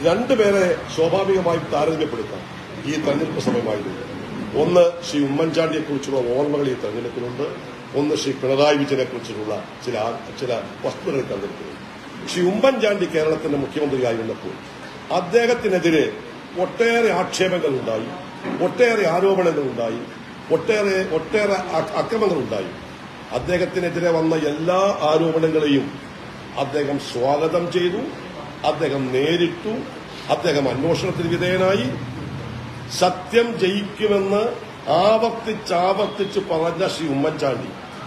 രണ്ടുപേരെ സ്വാഭാവികമായും താരതമ്യപ്പെടുത്താം ഈ തെരഞ്ഞെടുപ്പ് സമയമായിരുന്നു ഒന്ന് ശ്രീ ഉമ്മൻചാണ്ടിയെ കുറിച്ചുള്ള ഓർമ്മകൾ ഈ തെരഞ്ഞെടുപ്പിലുണ്ട് ഒന്ന് ശ്രീ പിണറായി വിജയനെ കുറിച്ചുള്ള ചില ചില വസ്തുതകൾ ഈ തെരഞ്ഞെടുപ്പിലുണ്ട് ശ്രീ ഉമ്മൻചാണ്ടി കേരളത്തിന്റെ മുഖ്യമന്ത്രിയായിരുന്നപ്പോൾ അദ്ദേഹത്തിനെതിരെ ഒട്ടേറെ ആക്ഷേപങ്ങൾ ഉണ്ടായി ഒട്ടേറെ ആരോപണങ്ങൾ ഉണ്ടായി ഒട്ടേറെ ഒട്ടേറെ അ- അക്രമങ്ങൾ ഉണ്ടായി അദ്ദേഹത്തിനെതിരെ വന്ന എല്ലാ ആരോപണങ്ങളെയും അദ്ദേഹം സ്വാഗതം ചെയ്തു അദ്ദേഹം നേരിട്ടു അദ്ദേഹം അന്വേഷണത്തിന് വിധേയനായി സത്യം ജയിക്കുമെന്ന് ആവർത്തിച്ചാവർത്തിച്ച് പറഞ്ഞ ശ്രീ ഉമ്മൻചാണ്ടി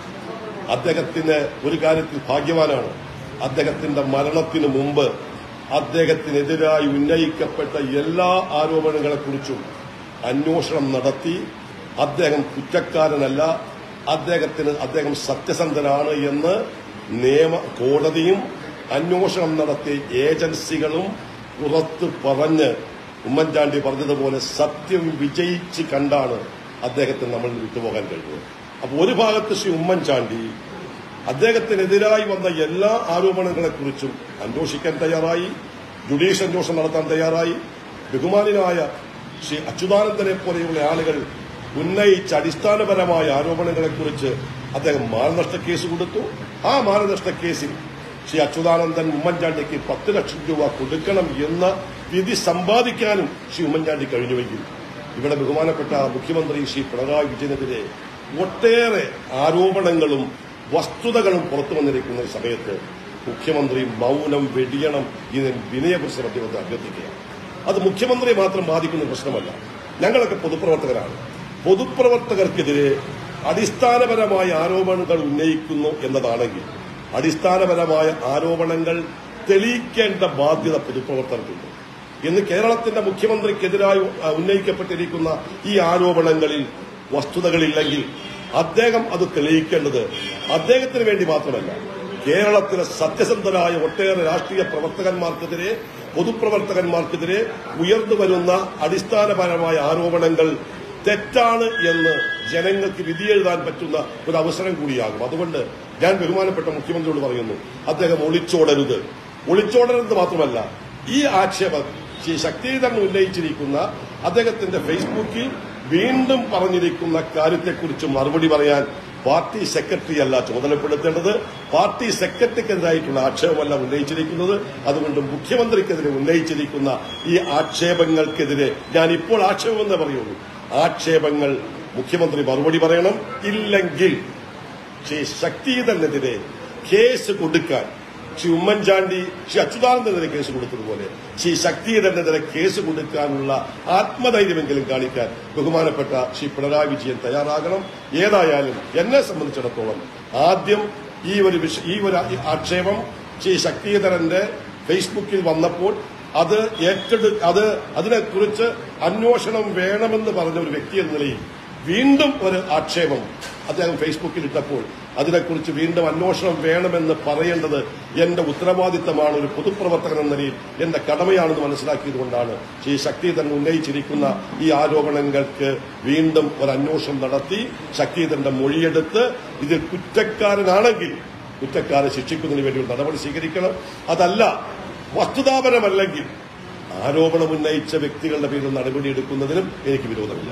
അദ്ദേഹത്തിന് ഒരു കാര്യത്തിൽ ഭാഗ്യവാനാണ് അദ്ദേഹത്തിന്റെ മരണത്തിന് മുമ്പ് അദ്ദേഹത്തിനെതിരായി ഉന്നയിക്കപ്പെട്ട എല്ലാ ആരോപണങ്ങളെക്കുറിച്ചും അന്വേഷണം നടത്തി അദ്ദേഹം കുറ്റക്കാരനല്ല അദ്ദേഹത്തിന് അദ്ദേഹം സത്യസന്ധനാണ് എന്ന് നിയമ കോടതിയും അന്വേഷണം നടത്തിയ ഏജൻസികളും പുറത്ത് പറഞ്ഞ് ഉമ്മൻചാണ്ടി പറഞ്ഞതുപോലെ സത്യം വിജയിച്ച് കണ്ടാണ് അദ്ദേഹത്തിന് നമ്മൾ വിട്ടുപോകാൻ കഴിഞ്ഞത് അപ്പോൾ ഒരു ഭാഗത്ത് ശ്രീ ഉമ്മൻചാണ്ടി അദ്ദേഹത്തിനെതിരായി വന്ന എല്ലാ ആരോപണങ്ങളെക്കുറിച്ചും അന്വേഷിക്കാൻ തയ്യാറായി ജുഡീഷ്യൽ അന്വേഷണം നടത്താൻ തയ്യാറായി ബഹുമാനായ ശ്രീ അച്യുതാനന്ദനെ പോലെയുള്ള ആളുകൾ ഉന്നയിച്ച അടിസ്ഥാനപരമായ ആരോപണങ്ങളെക്കുറിച്ച് അദ്ദേഹം മാനനഷ്ട കേസ് കൊടുത്തു ആ മാനനഷ്ട കേസിൽ ശ്രീ അച്യുതാനന്ദൻ ഉമ്മൻചാണ്ടിക്ക് പത്ത് ലക്ഷം രൂപ കൊടുക്കണം എന്ന വിധി സമ്പാദിക്കാനും ശ്രീ ഉമ്മൻചാണ്ടി കഴിഞ്ഞുവെങ്കിൽ ഇവിടെ ബഹുമാനപ്പെട്ട മുഖ്യമന്ത്രി ശ്രീ പിണറായി വിജയനെതിരെ ഒട്ടേറെ ആരോപണങ്ങളും വസ്തുതകളും പുറത്തു വന്നിരിക്കുന്ന ഈ സമയത്ത് മുഖ്യമന്ത്രി മൗനം വെടിയണം എന്ന് വിനയപുരുഷ അദ്ദേഹത്തെ അഭ്യർത്ഥിക്കുകയാണ് അത് മുഖ്യമന്ത്രിയെ മാത്രം ബാധിക്കുന്ന പ്രശ്നമല്ല ഞങ്ങളൊക്കെ പൊതുപ്രവർത്തകരാണ് പൊതുപ്രവർത്തകർക്കെതിരെ അടിസ്ഥാനപരമായ ആരോപണങ്ങൾ ഉന്നയിക്കുന്നു എന്നതാണെങ്കിൽ അടിസ്ഥാനപരമായ ആരോപണങ്ങൾ തെളിയിക്കേണ്ട ബാധ്യത പൊതുപ്രവർത്തകർക്കുണ്ട് ഇന്ന് കേരളത്തിന്റെ മുഖ്യമന്ത്രിക്കെതിരായി ആ, ഉന്നയിക്കപ്പെട്ടിരിക്കുന്ന ഈ ആരോപണങ്ങളിൽ വസ്തുതകളില്ലെങ്കിൽ അദ്ദേഹം അത് തെളിയിക്കേണ്ടത് അദ്ദേഹത്തിന് വേണ്ടി മാത്രമല്ല കേരളത്തിലെ സത്യസന്ധരായ ഒട്ടേറെ രാഷ്ട്രീയ പ്രവർത്തകന്മാർക്കെതിരെ പൊതുപ്രവർത്തകന്മാർക്കെതിരെ ഉയർന്നു വരുന്ന അടിസ്ഥാനപരമായ ആരോപണങ്ങൾ തെറ്റാണ് എന്ന് ജനങ്ങൾക്ക് വിധിയെഴുതാൻ പറ്റുന്ന ഒരു അവസരം കൂടിയാകും അതുകൊണ്ട് ഞാൻ ബഹുമാനപ്പെട്ട മുഖ്യമന്ത്രിയോട് പറയുന്നു അദ്ദേഹം ഒളിച്ചോടരുത് ഒളിച്ചോടരുത് മാത്രമല്ല ഈ ആക്ഷേപം ശ്രീ ശക്തീകരണം ഉന്നയിച്ചിരിക്കുന്ന അദ്ദേഹത്തിന്റെ ഫേസ്ബുക്കിൽ വീണ്ടും പറഞ്ഞിരിക്കുന്ന കാര്യത്തെക്കുറിച്ച് മറുപടി പറയാൻ പാർട്ടി സെക്രട്ടറി അല്ല ചുമതലപ്പെടുത്തേണ്ടത് പാർട്ടി സെക്രട്ടറിക്കെതിരായിട്ടുള്ള ആക്ഷേപമല്ല ഉന്നയിച്ചിരിക്കുന്നത് അതുകൊണ്ട് മുഖ്യമന്ത്രിക്കെതിരെ ഉന്നയിച്ചിരിക്കുന്ന ഈ ആക്ഷേപങ്ങൾക്കെതിരെ ഞാൻ ഇപ്പോൾ ആക്ഷേപമെന്നേ പറയുള്ളൂ ആക്ഷേപങ്ങൾ മുഖ്യമന്ത്രി മറുപടി പറയണം ഇല്ലെങ്കിൽ ശ്രീ ശക്തിധരനെതിരെ കേസ് കൊടുക്കാൻ ശ്രീ ഉമ്മൻചാണ്ടി ശ്രീ അച്യുതാനന്ദനെതിരെ കേസ് കൊടുത്തതുപോലെ ശ്രീ ശക്തിധരനെതിരെ കേസ് കൊടുക്കാനുള്ള ആത്മധൈര്യമെങ്കിലും കാണിക്കാൻ ബഹുമാനപ്പെട്ട ശ്രീ പിണറായി വിജയൻ തയ്യാറാകണം ഏതായാലും എന്നെ സംബന്ധിച്ചിടത്തോളം ആദ്യം ഈ ഒരു വിഷ- ഈ ഒരു ആക്ഷേപം ശ്രീ ശക്തിധരന്റെ ഫേസ്ബുക്കിൽ വന്നപ്പോൾ അത് ഏറ്റെടു അത് അതിനെക്കുറിച്ച് അന്വേഷണം വേണമെന്ന് പറഞ്ഞ ഒരു വ്യക്തി എന്ന നിലയിൽ വീണ്ടും ഒരു ആക്ഷേപം അദ്ദേഹം ഫേസ്ബുക്കിൽ ഇട്ടപ്പോൾ അതിനെക്കുറിച്ച് വീണ്ടും അന്വേഷണം വേണമെന്ന് പറയേണ്ടത് എന്റെ ഉത്തരവാദിത്തമാണ് ഒരു പൊതുപ്രവർത്തകൻ എന്ന നിലയിൽ എന്റെ കടമയാണെന്ന് മനസ്സിലാക്കിയതുകൊണ്ടാണ് ശ്രീ ശക്തിധരൻ ഉന്നയിച്ചിരിക്കുന്ന ഈ ആരോപണങ്ങൾക്ക് വീണ്ടും ഒരു അന്വേഷണം നടത്തി ശക്തിധരന്റെ മൊഴിയെടുത്ത് ഇതിൽ കുറ്റക്കാരനാണെങ്കിൽ കുറ്റക്കാരെ ശിക്ഷിക്കുന്നതിന് വേണ്ടി ഒരു നടപടി സ്വീകരിക്കണം അതല്ല വസ്തുതാപരമല്ലെങ്കിൽ ആരോപണം ഉന്നയിച്ച വ്യക്തികളുടെ പേരിൽ നടപടിയെടുക്കുന്നതിനും എനിക്ക് വിരോധമില്ല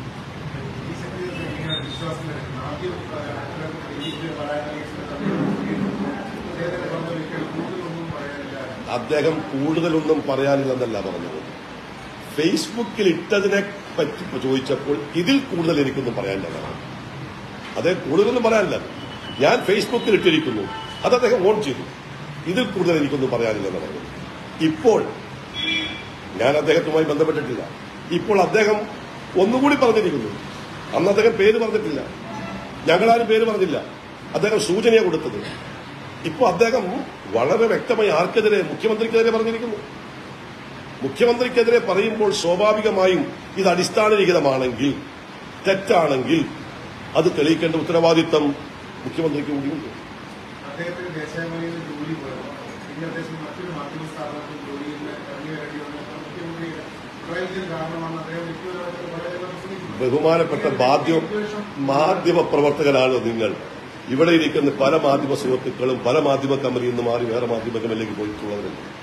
ഈ സെക്രട്ടറി എങ്ങനെയാണ് വിശ്വാസം വരുന്നത്? ആദ്യം ആ, ഈ ഇത് പറയാനുള്ള കേസിൽ അദ്ദേഹത്തിന്റെ പറഞ്ഞ ഒരിക്കൽ കൂടുതലൊന്നും പറയാനില്ല അദ്ദേഹം കൂടുതലൊന്നും പറയാനില്ലെന്നല്ല പറഞ്ഞത് ഫേസ്ബുക്കിൽ ഇട്ടതിനെ പറ്റി ചോദിച്ചപ്പോൾ ഇതിൽ കൂടുതൽ എനിക്കൊന്നും പറയാനില്ലെന്നാണ് അതേ കൂടുതലൊന്നും പറയാനില്ല ഞാൻ ഫേസ്ബുക്കിൽ ഇട്ടിരിക്കുന്നു അത് അദ്ദേഹം ഓൺ ചെയ്തു ഇതിൽ കൂടുതൽ എനിക്കൊന്നും പറയാനില്ലെന്ന് പറഞ്ഞു ഇപ്പോൾ ഞാൻ അദ്ദേഹത്തുമായി ബന്ധപ്പെട്ടിട്ടില്ല ഇപ്പോൾ അദ്ദേഹം ഒന്നുകൂടി പറഞ്ഞിരിക്കുന്നു അന്ന് അദ്ദേഹം പേര് പറഞ്ഞിട്ടില്ല ഞങ്ങളാരും പേര് പറഞ്ഞില്ല അദ്ദേഹം സൂചനയാണ് കൊടുത്തത് ഇപ്പോൾ അദ്ദേഹം വളരെ വ്യക്തമായി ആർക്കെതിരെ മുഖ്യമന്ത്രിക്കെതിരെ പറഞ്ഞിരിക്കുന്നു മുഖ്യമന്ത്രിക്കെതിരെ പറയുമ്പോൾ സ്വാഭാവികമായും ഇത് അടിസ്ഥാനരഹിതമാണെങ്കിൽ തെറ്റാണെങ്കിൽ അത് തെളിയിക്കേണ്ട ഉത്തരവാദിത്തം മുഖ്യമന്ത്രിക്ക് കൂടിയുണ്ട് അദ്ദേഹത്തിന് ദേശാഭിമാനിയിൽ നിന്ന് ജോലി പോയത് പിന്നെ അദ്ദേഹം മറ്റൊരു മാധ്യമ സ്ഥാപനത്തിൽ ജോലിയിൽ നിന്ന് ഇറങ്ങി വരേണ്ടി വന്നത് മുഖ്യമന്ത്രി പിണറായി വിജയൻ കാരണമാണ് അദ്ദേഹം വ്യക്തിപരമായിട്ട് വളരെ പ്രസംഗിക്കുന്നത് ബഹുമാനപ്പെട്ട മാധ്യമ മാധ്യമ പ്രവർത്തകരാണ് നിങ്ങൾ ഇവിടെ ഇരിക്കുന്ന പല മാധ്യമ സുഹൃത്തുക്കളും പല മാധ്യമ കമ്പനിയിൽ നിന്ന് മാറി വേറെ മാധ്യമ കമ്പനിയിലേക്ക് പോയിട്ടുള്ളവരുണ്ട്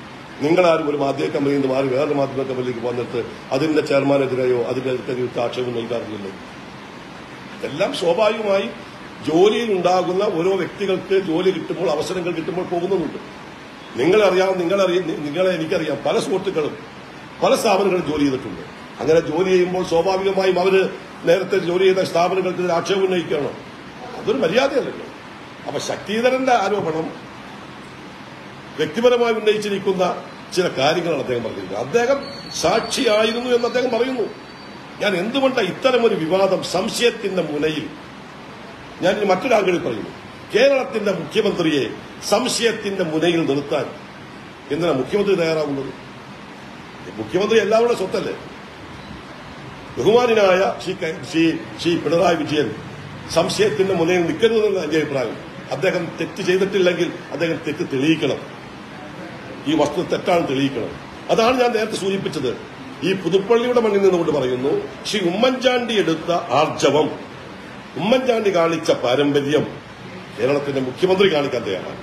നിങ്ങളാരും ഒരു മാധ്യമ കമ്പനിയിൽ നിന്ന് മാറി വേറൊരു മാധ്യമ കമ്പനിയിലേക്ക് വന്നിട്ട് അതിന്റെ ചെയർമാനെതിരെയോ അതിന്റെ അടുത്ത ആക്ഷേപം നൽകാറില്ലല്ലോ എല്ലാം സ്വാഭാവികമായി ജോലിയിൽ ഉണ്ടാകുന്ന ഓരോ വ്യക്തികൾക്ക് ജോലി കിട്ടുമ്പോൾ അവസരങ്ങൾ കിട്ടുമ്പോൾ പോകുന്നുണ്ട് നിങ്ങളറിയാം നിങ്ങളറിയാം നിങ്ങളെ എനിക്കറിയാം പല സുഹൃത്തുക്കളും പല സ്ഥാപനങ്ങളും ജോലി ചെയ്തിട്ടുണ്ട് അങ്ങനെ ജോലി ചെയ്യുമ്പോൾ സ്വാഭാവികമായും അവര് നേരത്തെ ജോലി ചെയ്ത സ്ഥാപനങ്ങൾക്ക് ഇതിൽ ആക്ഷേപം ഉന്നയിക്കുകയാണോ അതൊരു മര്യാദയല്ലല്ലോ അപ്പൊ ശക്തിധരന്റെ ആരോപണം വ്യക്തിപരമായി ഉന്നയിച്ചിരിക്കുന്ന ചില കാര്യങ്ങളാണ് അദ്ദേഹം പറഞ്ഞിരിക്കുന്നത് അദ്ദേഹം സാക്ഷിയായിരുന്നു എന്ന് അദ്ദേഹം പറയുന്നു ഞാൻ എന്തുകൊണ്ടാണ് ഇത്തരമൊരു വിവാദം സംശയത്തിന്റെ മുനയിൽ ഞാൻ ഇനി മറ്റൊരു ആംഗിളിൽ പറയുന്നു കേരളത്തിന്റെ മുഖ്യമന്ത്രിയെ സംശയത്തിന്റെ മുനയിൽ നിർത്താൻ എന്തിനാ മുഖ്യമന്ത്രി തയ്യാറാവുന്നത് മുഖ്യമന്ത്രി എല്ലാവരുടെ സ്വത്തല്ലേ ബഹുമാനായ ശ്രീ ക- ശ്രീ ശ്രീ പിണറായി വിജയൻ സംശയത്തിന്റെ മുനയിൽ നിൽക്കരുതെന്നാണ് എന്റെ അഭിപ്രായം അദ്ദേഹം തെറ്റ് ചെയ്തിട്ടില്ലെങ്കിൽ അദ്ദേഹം തെറ്റ് തെളിയിക്കണം ഈ വസ്തുത തെറ്റാണ് തെളിയിക്കണം അതാണ് ഞാൻ നേരത്തെ സൂചിപ്പിച്ചത് ഈ പുതുപ്പള്ളിയുടെ മണ്ണിൽ നിന്നുകൊണ്ട് പറയുന്നു ശ്രീ ഉമ്മൻചാണ്ടി എടുത്ത ആർജവം ഉമ്മൻചാണ്ടി കാണിച്ച പാരമ്പര്യം കേരളത്തിന്റെ മുഖ്യമന്ത്രി കാണിക്കാൻ തയ്യാറാണ്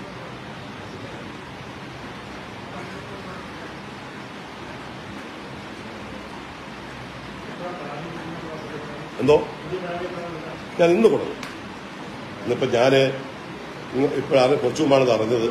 എന്തോ ഞാൻ ഇന്ന് കൊടുത്തു ഇന്നിപ്പോ ഞാന് ഇന്ന് ഇപ്പോഴാണ് കുറച്ചു മുമ്പാണ് അറിഞ്ഞത്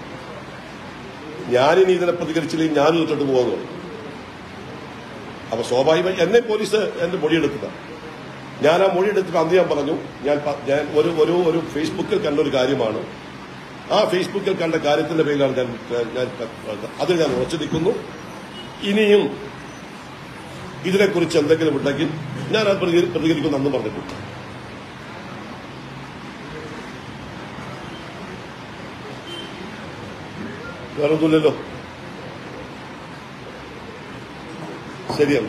ഞാനിനി ഇതിനെ പ്രതികരിച്ചില്ലെങ്കിൽ ഞാനും ഇട്ടിട്ട് പോകുന്നു അപ്പൊ സ്വാഭാവികമായി എന്നെ പോലീസ് എന്റെ മൊഴിയെടുത്തത് ഞാൻ ആ മൊഴിയെടുത്തിട്ട് അന്ന് ഞാൻ പറഞ്ഞു ഞാൻ പ- ഞാൻ ഒരു ഒരു ഒരു ഫേസ്ബുക്കിൽ കണ്ട ഒരു കാര്യമാണ് ആ ഫേസ്ബുക്കിൽ കണ്ട കാര്യത്തിന്റെ പേരിലാണ് ഞാൻ ഞാൻ അതിൽ ഞാൻ ഉറച്ചു നിൽക്കുന്നു ഇനിയും ഇതിനെക്കുറിച്ച് എന്തെങ്കിലും ഉണ്ടെങ്കിൽ ഞാൻ അത് പ്രതികരി- പ്രതികരിക്കുമെന്ന് അന്ന് പറഞ്ഞിട്ടുണ്ട് വേറൊന്നുമില്ലല്ലോ ശരിയാണ്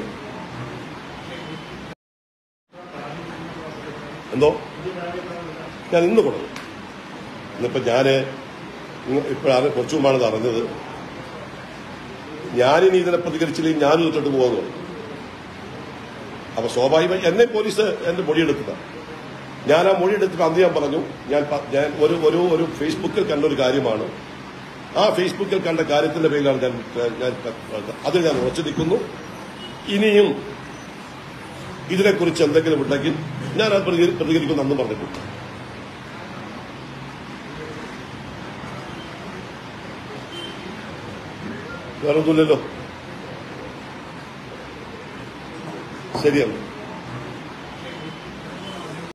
എന്തോ ഞാൻ ഇന്ന് കൊടുത്തു ഇന്നിപ്പോ ഞാന് ഇന്ന് ഇപ്പോഴാണ് കുറച്ചു മുമ്പാണ് അറിഞ്ഞത് ഞാനിനി ഇതിനെ പ്രതികരിച്ചില്ലെങ്കിൽ ഞാനും ഇട്ടിട്ട് പോകുന്നു അപ്പൊ സ്വാഭാവികമായി എന്നെ പോലീസ് എന്റെ മൊഴിയെടുത്തത് ഞാൻ ആ മൊഴിയെടുത്തിട്ട് അന്ന് ഞാൻ പറഞ്ഞു ഞാൻ പ- ഞാൻ ഒരു ഒരു ഒരു ഫേസ്ബുക്കിൽ കണ്ട ഒരു കാര്യമാണ് ആ ഫേസ്ബുക്കിൽ കണ്ട കാര്യത്തിന്റെ പേരിലാണ് ഞാൻ ഞാൻ അതിൽ ഞാൻ ഉറച്ചു നിൽക്കുന്നു ഇനിയും ഇതിനെക്കുറിച്ച് എന്തെങ്കിലും ഉണ്ടെങ്കിൽ ഞാൻ അത് പ്രതികരി- പ്രതികരിക്കുമെന്ന് അന്ന് പറഞ്ഞിട്ടുണ്ട് വേറൊന്നുമില്ലല്ലോ ശരിയാണ്